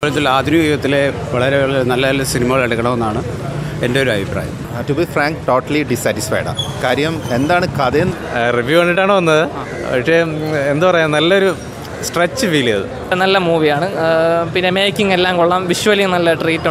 ഇപ്പോഴത്തെ ആധുനിക യുഗത്തിലെ വളരെ വളരെ നല്ല നല്ല സിനിമകൾ എടുക്കണമെന്നാണ് എൻ്റെ ഒരു അഭിപ്രായം ടു ബി ഫ്രാങ്ക് ടോട്ടലി ഡിസാറ്റിസ്ഫൈഡാണ് കാര്യം എന്താണ് കഥയും റിവ്യൂ കണ്ടിട്ടാണ് വന്നത് പക്ഷേ ഉം, എന്താ പറയുക നല്ലൊരു സ്ട്രെച്ച് ഫീൽ ചെയ്തു നല്ല മൂവിയാണ് പിന്നെ മേക്കിംഗ് എല്ലാം കൊള്ളാം വിഷ്വലി നല്ല ട്രീറ്റ് ഉണ്ട്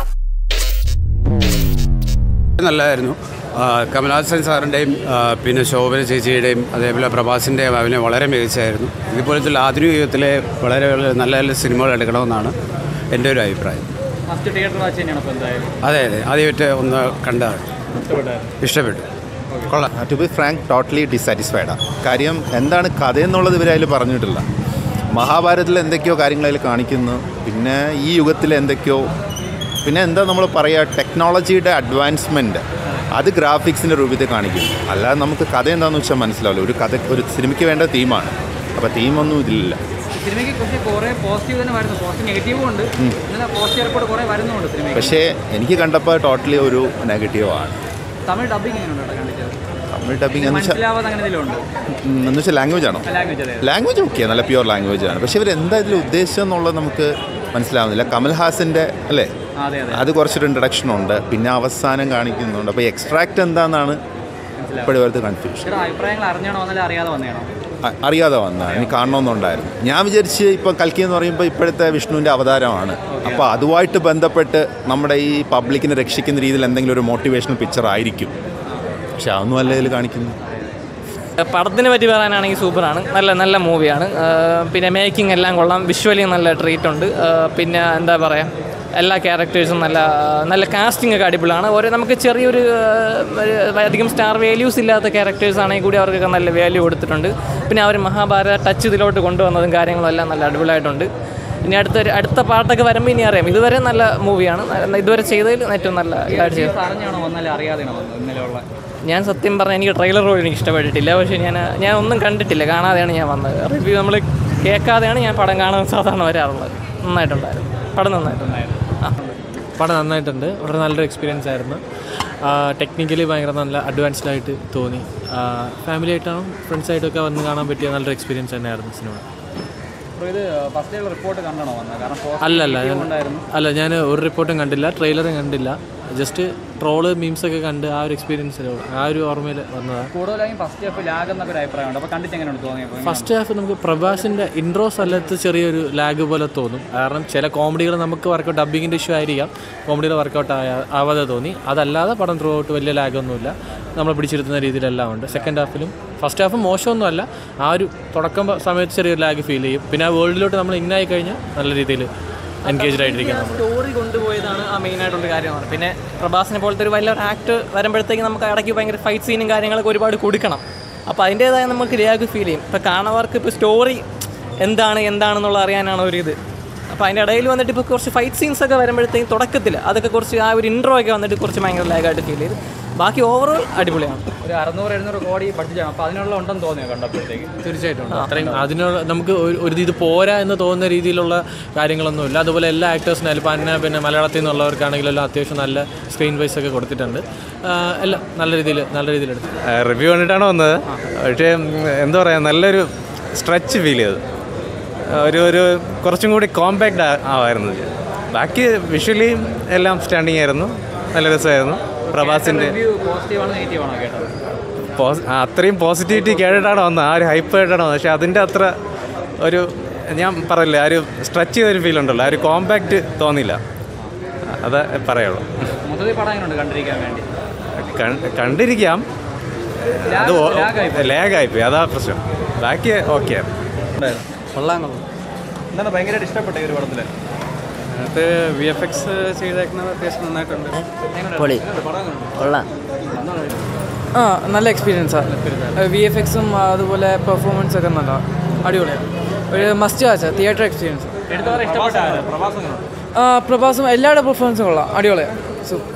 നല്ലതായിരുന്നു ആ, കമൽഹാസൻ സാറിൻ്റെയും ആ, പിന്നെ ശോഭന ചേച്ചിയുടെയും അതേപോലെ പ്രഭാസിൻ്റെയും അഭിനയം വളരെ മികച്ചായിരുന്നു ഇതുപോലത്തെ ആധുനിക യുഗത്തിലെ വളരെ വളരെ നല്ല നല്ല സിനിമകൾ എടുക്കണമെന്നാണ് എൻ്റെ ഒരു അഭിപ്രായം ഫസ്റ്റ് തിയേറ്റർ വാച്ച് തന്നെയാണ് അപ്പോൾ എന്തായാലും അതെ അതെ ആദ്യമായിട്ട് ഒന്ന് കണ്ടതാണ് ഇഷ്ടപ്പെട്ടു കൊള്ളാം ടു ബി ഫ്രാങ്ക് ടോട്ടലി ഡിസാറ്റിസ്ഫൈഡാണ് കാര്യം എന്താണ് കഥയെന്നുള്ളത് ഇവർ അതിൽ പറഞ്ഞിട്ടില്ല മഹാഭാരതത്തിൽ എന്തൊക്കെയോ കാര്യങ്ങൾ അതിൽ കാണിക്കുന്നു പിന്നെ ഈ യുഗത്തിൽ എന്തൊക്കെയോ പിന്നെ എന്താ നമ്മൾ പറയുക ടെക്നോളജിയുടെ അഡ്വാൻസ്മെൻറ്റ് അത് ഗ്രാഫിക്സിൻ്റെ രൂപത്തിൽ കാണിക്കുന്നു അല്ലാതെ നമുക്ക് കഥ എന്താണെന്ന് വെച്ചാൽ മനസ്സിലാവില്ല ഒരു കഥ ഒരു സിനിമയ്ക്ക് വേണ്ട തീമാണ് അപ്പോൾ തീമൊന്നും ഇതിലില്ല സിനിമയ്ക്ക് കുറച്ച് കുറേ പോസിറ്റീവ് തന്നെ വരുന്നു പോസിറ്റീവ് നെഗറ്റീവും ഉണ്ട് എന്നാൽ പോസിറ്റീവ് റിപ്പോർട്ട് കുറേ വരുന്നുണ്ട് സിനിമയ്ക്ക് പക്ഷേ എനിക്ക് കണ്ടപ്പോൾ ടോട്ടലി ഒരു നെഗറ്റീവാണ് തമിഴ് ഡബിങ് എങ്ങനെയുണ്ട് അവിടെ കാണിച്ചത് തമിഴ് ഡബിങ് എന്ന് വെച്ചാൽ മനസ്സിലാവാതെ അങ്ങനെ എന്തെങ്കിലും ഉണ്ട് എന്ന് വെച്ചാൽ ലാംഗ്വേജ് ആണോ ലാംഗ്വേജ് അതെ ലാംഗ്വേജ് ഓക്കെ നല്ല പ്യുവർ ലാംഗ്വേജ് ആണ് പക്ഷെ ഇവർ എന്താ ഇതിൽ ഉദ്ദേശം എന്നുള്ളത് നമുക്ക് മനസ്സിലാവുന്നില്ല കമൽഹാസൻ്റെ അല്ലേ അതെ അതെ അത് കുറച്ചൊരു ഇൻട്രഡക്ഷൻ ഉണ്ട് പിന്നെ അവസാനം കാണിക്കുന്നുണ്ട് അപ്പോൾ എക്സ്ട്രാക്ട് എന്താണെന്നാണ് ഇപ്പോഴും ഇവർക്ക് കൺഫ്യൂഷൻ ചേട്ടാ അഭിപ്രായങ്ങൾ അറിഞ്ഞാണോ വന്നാലും അറിയാതെ വന്നതാണോ അറിയാതെ വന്നതാണ് ഇനി കാണണമെന്നുണ്ടായിരുന്നു ഞാൻ വിചാരിച്ച് ഇപ്പോൾ കൽക്കി എന്ന് പറയുമ്പോൾ ഇപ്പോഴത്തെ വിഷ്ണുവിൻ്റെ അവതാരമാണ് അപ്പോൾ അതുമായിട്ട് ബന്ധപ്പെട്ട് നമ്മുടെ ഈ പബ്ലിക്കിനെ രക്ഷിക്കുന്ന രീതിയിൽ എന്തെങ്കിലും ഒരു മോട്ടിവേഷണൽ പിക്ചർ ആയിരിക്കും പക്ഷെ അതൊന്നും അല്ല ഇതിൽ കാണിക്കുന്നു പടത്തിനെ പറ്റി പറയാനാണെങ്കിൽ സൂപ്പറാണ് നല്ല നല്ല മൂവിയാണ് പിന്നെ മേക്കിംഗ് എല്ലാം കൊള്ളാം വിഷ്വലി നല്ല ട്രീറ്റ് ഉണ്ട് ആ, പിന്നെ എന്താ പറയുക എല്ലാ ക്യാരക്ടേഴ്സും നല്ല നല്ല കാസ്റ്റിംഗ് ഒക്കെ അടിപൊളിയാണ് ഓരോ നമുക്ക് ചെറിയൊരു ആ, ഒരു അധികം സ്റ്റാർ വാല്യൂസ് ഇല്ലാത്ത ക്യാരക്ടേഴ്സ് ആണെങ്കിൽ കൂടി അവർക്കൊക്കെ നല്ല വാല്യൂ കൊടുത്തിട്ടുണ്ട് പിന്നെ അവർ മഹാഭാരത ടച്ച് ഇതിലോട്ട് കൊണ്ടുവന്നതും കാര്യങ്ങളും എല്ലാം നല്ല അടിപൊളിയായിട്ടുണ്ട് ഇനി അടുത്ത ഒരു- അടുത്ത പാട്ടൊക്കെ വരുമ്പോൾ ഇനി അറിയാം ഇതുവരെ നല്ല മൂവിയാണ് ഇതുവരെ ചെയ്തതിൽ ഏറ്റവും നല്ല ഇതായിട്ട് ചെയ്തു അറിഞ്ഞാണോ വന്നാലും അറിയാതെയാണോ വന്നത് ഇന്നലെ ഉള്ള ഞാൻ സത്യം പറഞ്ഞാൽ എനിക്ക് ട്രെയിലർ പോലും എനിക്ക് ഇഷ്ടപ്പെട്ടിട്ടില്ല പക്ഷേ ഞാൻ ഞാൻ ഒന്നും കണ്ടിട്ടില്ല കാണാതെയാണ് ഞാൻ വന്നത് റിവ്യൂ നമ്മൾ കേൾക്കാതെയാണ് ഞാൻ പടം കാണാൻ സാധാരണ വരാറുള്ളത് നന്നായിട്ടുണ്ടായിരുന്നു പടം നന്നായിട്ടുണ്ടായിരുന്നു ആ പടം നന്നായിട്ടുണ്ട് വളരെ നല്ലൊരു എക്സ്പീരിയൻസ് ആയിരുന്നു ടെക്നിക്കലി ഭയങ്കര നല്ല അഡ്വാൻസ്ഡ് ആയിട്ട് തോന്നി ഫാമിലി ആയിട്ടാണ് ഫ്രണ്ട്സ് ആയിട്ടൊക്കെ വന്ന് കാണാൻ പറ്റിയ നല്ലൊരു എക്സ്പീരിയൻസ് തന്നെയായിരുന്നു സിനിമ അപ്പോൾ ഇത് ഫസ്റ്റ് റിപ്പോർട്ട് കണ്ടാണോ വന്നത് കാരണം അല്ല അല്ല ഞാൻ ഉണ്ടായിരുന്നു അല്ല ഞാൻ ഒരു റിപ്പോർട്ടും കണ്ടില്ല ട്രെയിലറും കണ്ടില്ല ജസ്റ്റ് ട്രോള് മീംസ് ഒക്കെ കണ്ട് ആ ഒരു എക്സ്പീരിയൻസിൽ ആ ഒരു ഓർമ്മയിൽ വന്നതാണ് കൂടുതലായും ഫസ്റ്റ് ഹാഫ് ലാഗ് എന്നൊക്കെ ഒരു അഭിപ്രായമുണ്ട് അപ്പോൾ കണ്ടിട്ട് എങ്ങനെയാണ് തോന്നിയപ്പോൾ ഫസ്റ്റ് ഹാഫ് നമുക്ക് പ്രഭാസിൻ്റെ ഇൻട്രോ സ്ഥലത്ത് ചെറിയൊരു ലാഗ് പോലെ തോന്നും കാരണം ചില കോമഡികൾ നമുക്ക് വർക്കൗട്ട് ഡബിങ്ങിൻ്റെ ഇഷ്യൂ ആയിരിക്കാം കോമഡികൾ വർക്കൗട്ട് ആവാതെ തോന്നി അതല്ലാതെ പടം ത്രൂ ഔട്ട് വലിയ ലാഗൊന്നുമില്ല നമ്മൾ പിടിച്ചിരുത്തുന്ന രീതിയിലെല്ലാം ഉണ്ട് സെക്കൻഡ് ഹാഫിലും ഫസ്റ്റ് ഹാഫ് മോശമൊന്നുമല്ല ആ ഒരു തുടക്കം പ- സമയത്ത് ചെറിയൊരു ലാഗ് ഫീൽ ചെയ്യും പിന്നെ ആ വേൾഡിലോട്ട് നമ്മൾ ഇന്നായി കഴിഞ്ഞാൽ നല്ല രീതിയിൽ എൻഗേജ്ഡ് ആയിട്ടിരിക്കും നമ്മൾ സ്റ്റോറി കൊണ്ടുപോയതാണ് ആ മെയിൻ ആയിട്ടുള്ള കാര്യമാണ് പിന്നെ പ്രഭാസിനെ പോലത്തെ ഒരു വലിയൊരു ആക്ട് വരുമ്പോഴത്തേക്ക് നമുക്ക് ഇടയ്ക്ക് ഭയങ്കര ഫൈറ്റ് സീനും കാര്യങ്ങളൊക്കെ ഒരുപാട് കൊടുക്കണം അപ്പോൾ അതിൻ്റേതായ നമുക്ക് ലാഗ് ഫീൽ ചെയ്യും ഇപ്പോൾ കാണുന്നവർക്ക് ഇപ്പോൾ സ്റ്റോറി എന്താണ് എന്താണെന്നുള്ള അറിയാനാണ് ഒരു ഇത് അപ്പോൾ അതിൻ്റെ ഇടയിൽ വന്നിട്ട് ഇപ്പോൾ കുറച്ച് ഫൈറ്റ് സീൻസ് ഒക്കെ വരുമ്പോഴത്തേക്കും തുടക്കത്തിൽ അതൊക്കെ കുറച്ച് ആ ഒരു ഇൻട്രോ ഒക്കെ വന്നിട്ട് കുറച്ച് ഭയങ്കര ലാഗായിട്ട് ഫീൽ ചെയ്തു ബാക്കി ഓവറോൾ അടിപൊളിയാണ് ഒരു അറുന്നൂറ് എഴുന്നൂറ് കോടി ബഡ്ജറ്റാണ് അപ്പോൾ അതിനുള്ള ഉണ്ടെന്ന് തോന്നിയോ കണ്ടപ്പോഴത്തേക്ക് തീർച്ചയായിട്ടും ഉണ്ട്. അത്രയും അതിനുള്ള നമുക്ക് ഒരു ഒരു ഇത് പോരാ എന്ന് തോന്നുന്ന രീതിയിലുള്ള കാര്യങ്ങളൊന്നുമില്ല അതുപോലെ എല്ലാ ആക്ടേഴ്സിനും ഇപ്പോൾ അന്ന പിന്നെ മലയാളത്തിൽ നിന്നുള്ളവർക്കാണെങ്കിലും എല്ലാം അത്യാവശ്യം നല്ല സ്ക്രീൻ വൈസ് ഒക്കെ കൊടുത്തിട്ടുണ്ട് ആ, എല്ലാം നല്ല രീതിയിൽ നല്ല രീതിയിൽ എടുത്തു റിവ്യൂ കണ്ടിട്ടാണ് വന്നത് പക്ഷേ ഉം, എന്താ പറയുക നല്ലൊരു സ്ട്രെച്ച് ഫീൽ ചെയ്തു ഒരു ഒരു കുറച്ചും കൂടി കോമ്പാക്ട് ആവായിരുന്നു ഇത്. ബാക്കി വിഷ്വലി എല്ലാം സ്റ്റാൻഡിങ് ആയിരുന്നു നല്ല രസമായിരുന്നു പ്രഭാസിൻ്റെ റിവ്യൂ പോസിറ്റീവ് ആണോ നെഗറ്റീവ് ആണോ കേട്ടത് പോസ് ആ, അത്രയും പോസിറ്റിവിറ്റി കേട്ടിട്ടാണ് വന്നത് ആ ഒരു ഹൈപ്പ് കേട്ടിട്ടാണ് വന്നത് പക്ഷേ അതിൻ്റെ അത്ര ഒരു ഞാൻ പറയില്ല ആ ഒരു സ്ട്രെച്ച് ചെയ്തൊരു ഫീൽ ഉണ്ടല്ലോ ആ ഒരു കോമ്പാക്റ്റ് തോന്നില്ല അത് പറയുള്ളൂ മൊത്തത്തിൽ പടം എങ്ങനെയുണ്ട് കണ്ടിരിക്കാൻ വേണ്ടി കണ്ട്- കണ്ടിരിക്കാം അത് ലാഗായിപ്പോയി അതാ പ്രശ്നം ബാക്കി ഓക്കെ കൊള്ളാം എന്താണ് ഭയങ്കരമായിട്ട് ഇഷ്ടപ്പെട്ട ഈ ഒരു പടത്തിൽ അത് വി എഫ് എക്സ് ചെയ്തേക്കുന്നത് അത്യാവശ്യം നന്നായിട്ടുണ്ട് പൊളി കൊള്ളാം ആ നല്ല എക്സ്പീരിയൻസാണ് വി എഫ് എക്സും അതുപോലെ പെർഫോമൻസ് ഒക്കെ നല്ല അടിപൊളിയാണ് ഒരു മസ്റ്റ് വാച്ച് തിയേറ്റർ എക്സ്പീരിയൻസ് എടുത്തവരെ ഇഷ്ടപ്പെട്ട പ്രവാസം പ്രഭാസും എല്ലാവരുടെ പെർഫോമൻസും കൊള്ളാം അടിപൊളിയാണ് സൂപ്പർ